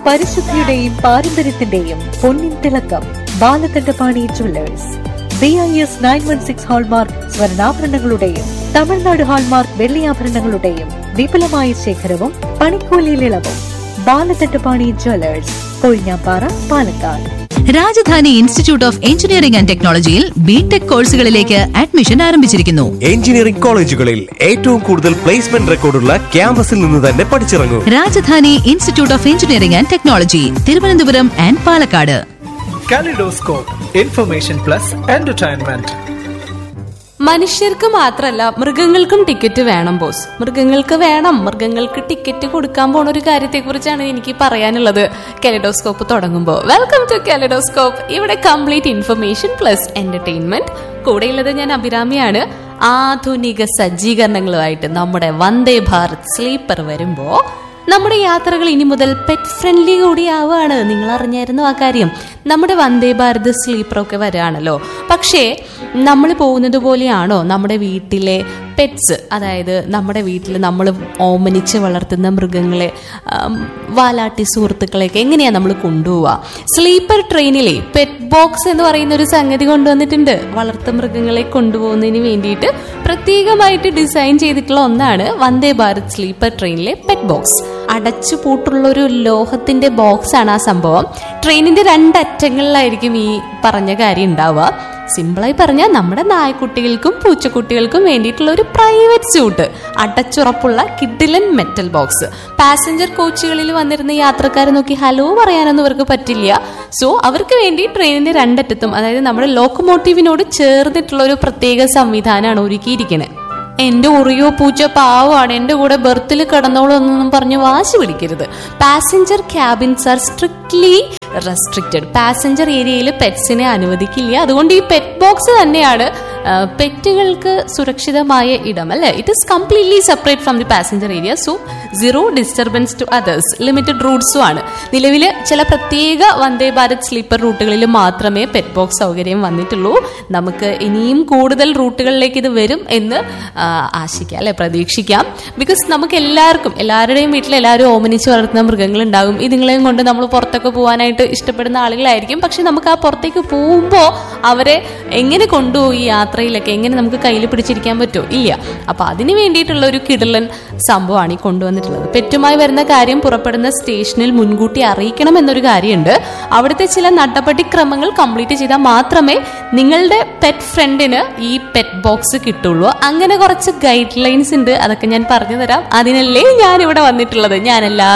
പരിശുദ്ധിയുടെയും പാരമ്പര്യത്തിന്റെയും പൊന്നിൻ തിളക്കം Balakandapani jewellers B I S nine one six hallmark സ്വർണ്ണാഭരണങ്ങളുടെയും Tamil Nadu hallmark വെള്ളിയാഭരണങ്ങളുടെയും വിപുലമായ ശേഖരവും പണിക്കൂലിയിൽ ഇളവും Balakandapani jewellers Kozhinjampara Palakkad Rajdhani institute of engineering and ടെക്നോളജിയിൽ ബിടെക് കോഴ്സുകളിലേക്ക് അഡ്മിഷൻ ആരംഭിച്ചിരിക്കുന്നു എഞ്ചിനീയറിംഗ് കോളേജുകളിൽ ഏറ്റവും കൂടുതൽ പ്ലേസ്മെന്റ് റെക്കോർഡുള്ള ക്യാമ്പസിൽ നിന്ന് തന്നെ പഠിച്ചിറങ്ങൂ Rajdhani institute of engineering and technology Thiruvananthapuram and Palakkad kaleidoscope information plus entertainment മനുഷ്യർക്ക് മാത്രല്ല മൃഗങ്ങൾക്കും ടിക്കറ്റ് വേണം ബോസ് മൃഗങ്ങൾക്ക് വേണം മൃഗങ്ങൾക്ക് ടിക്കറ്റ് കൊടുക്കാൻ പോണ ഒരു കാര്യത്തെക്കുറിച്ചാണ് എനിക്ക് പറയാനുള്ളത് കെലഡോസ്കോപ്പ് തുടങ്ങുമ്പോൾ വെൽക്കം ടു കെലഡോസ്കോപ്പ് ഇവിടെ കംപ്ലീറ്റ് ഇൻഫർമേഷൻ പ്ലസ് എന്റർടൈൻമെന്റ് കൂടെയുള്ളത് ഞാൻ അഭിരാമിയാണ് ആധുനിക സജ്ജീകരണങ്ങളുമായിട്ട് നമ്മുടെ വന്ദേ ഭാരത് സ്ലീപ്പർ വരുമ്പോ നമ്മുടെ യാത്രകൾ ഇനി മുതൽ പെറ്റ് ഫ്രണ്ട്ലി കൂടി ആവുകയാണ് നിങ്ങൾ അറിഞ്ഞായിരുന്നു ആ കാര്യം നമ്മുടെ വന്ദേ ഭാരത് സ്ലീപ്പറൊക്കെ വരാണല്ലോ പക്ഷേ നമ്മൾ പോകുന്നത് പോലെയാണോ നമ്മുടെ വീട്ടിലെ പെറ്റ്സ് അതായത് നമ്മുടെ വീട്ടിൽ നമ്മൾ ഓമനിച്ച് വളർത്തുന്ന മൃഗങ്ങളെ ആം, വാലാട്ടി സുഹൃത്തുക്കളെയൊക്കെ എങ്ങനെയാണ് നമ്മൾ കൊണ്ടുപോവുക സ്ലീപ്പർ ട്രെയിനിലെ പെറ്റ് ബോക്സ് എന്ന് പറയുന്ന ഒരു സംഗതി കൊണ്ടുവന്നിട്ടുണ്ട് വളർത്തു മൃഗങ്ങളെ കൊണ്ടുപോകുന്നതിന് വേണ്ടിയിട്ട് പ്രത്യേകമായിട്ട് ഡിസൈൻ ചെയ്തിട്ടുള്ള ഒന്നാണ് വന്ദേ ഭാരത് സ്ലീപ്പർ ട്രെയിനിലെ പെറ്റ് ബോക്സ് അടച്ചു പൂട്ടുള്ള ഒരു ലോഹത്തിന്റെ ബോക്സ് ആണ് ആ സംഭവം ട്രെയിനിന്റെ രണ്ടറ്റങ്ങളിലായിരിക്കും ഈ പറഞ്ഞ കാര്യം ഉണ്ടാവുക സിമ്പിളായി പറഞ്ഞാൽ നമ്മുടെ നായ്ക്കുട്ടികൾക്കും പൂച്ചക്കുട്ടികൾക്കും വേണ്ടിയിട്ടുള്ള ഒരു പ്രൈവറ്റ് സ്യൂട്ട് അടച്ചുറപ്പുള്ള കിഡിലൻ മെറ്റൽ ബോക്സ് പാസഞ്ചർ കോച്ചുകളിൽ വന്നിരുന്ന യാത്രക്കാരെ നോക്കി ഹലോ പറയാനൊന്നും ഇവർക്ക് പറ്റില്ല സോ അവർക്ക് വേണ്ടി ട്രെയിനിന്റെ രണ്ടറ്റത്തും അതായത് നമ്മുടെ ലോക്കോമോട്ടീവിനോട് ചേർന്നിട്ടുള്ള ഒരു പ്രത്യേക സംവിധാനമാണ് ഒരുക്കിയിരിക്കുന്നത് എന്റെ ഉറിയോ പൂച്ച പാവമാണ് എന്റെ കൂടെ ബർത്തിൽ കിടന്നോളൂ എന്നൊന്നും പറഞ്ഞ് വാശി പിടിക്കരുത് passenger cabins are strictly restricted passenger ഏരിയയിൽ പെറ്റ്സിനെ അനുവദിക്കില്ല അതുകൊണ്ട് ഈ പെറ്റ് ബോക്സ് തന്നെയാണ് ആ, പെറ്റുകൾക്ക് സുരക്ഷിതമായ ഇടം അല്ലെ it is completely separate from the passenger area so zero disturbance to others limited റൂട്ട്സും ആണ് നിലവിൽ ചില പ്രത്യേക വന്ദേ ഭാരത് സ്ലീപ്പർ റൂട്ടുകളിൽ മാത്രമേ പെറ്റ് ബോക്സ് സൗകര്യം വന്നിട്ടുള്ളൂ നമുക്ക് ഇനിയും കൂടുതൽ റൂട്ടുകളിലേക്ക് ഇത് വരും എന്ന് ആ, ആശിക്കാം അല്ലെ പ്രതീക്ഷിക്കാം ബിക്കോസ് നമുക്ക് എല്ലാവർക്കും എല്ലാവരുടെയും വീട്ടിൽ എല്ലാവരും ഓമനിച്ച് വളർത്തുന്ന മൃഗങ്ങളുണ്ടാകും ഇതുങ്ങളെയും കൊണ്ട് നമ്മൾ പുറത്തൊക്കെ പോകാനായിട്ട് ഇഷ്ടപ്പെടുന്ന ആളുകളായിരിക്കും പക്ഷെ നമുക്ക് ആ പുറത്തേക്ക് പോകുമ്പോൾ അവരെ എങ്ങനെ കൊണ്ടുപോയി ഈ യാത്രയിലൊക്കെ എങ്ങനെ നമുക്ക് കയ്യിൽ പിടിച്ചിരിക്കാൻ പറ്റുമോ ഇല്ല അപ്പൊ അതിന് വേണ്ടിയിട്ടുള്ള ഒരു കിടലൻ സംഭവമാണ് ഈ കൊണ്ടുവന്നിട്ടുള്ളത് പെറ്റുമായി വരുന്ന കാര്യം പുറപ്പെടുന്ന സ്റ്റേഷനിൽ മുൻകൂട്ടി അറിയിക്കണം എന്നൊരു കാര്യമുണ്ട് അവിടുത്തെ ചില നടപടി ക്രമങ്ങൾ കംപ്ലീറ്റ് ചെയ്താൽ മാത്രമേ നിങ്ങളുടെ പെറ്റ് ഫ്രണ്ടിന് ഈ പെറ്റ് ബോക്സ് കിട്ടുള്ളൂ അങ്ങനെ കുറച്ച് ഗൈഡ് ലൈൻസ് ഉണ്ട് അതൊക്കെ ഞാൻ പറഞ്ഞു തരാം അതിനല്ലേ ഞാൻ ഇവിടെ വന്നിട്ടുള്ളത് ഞാൻ എല്ലാ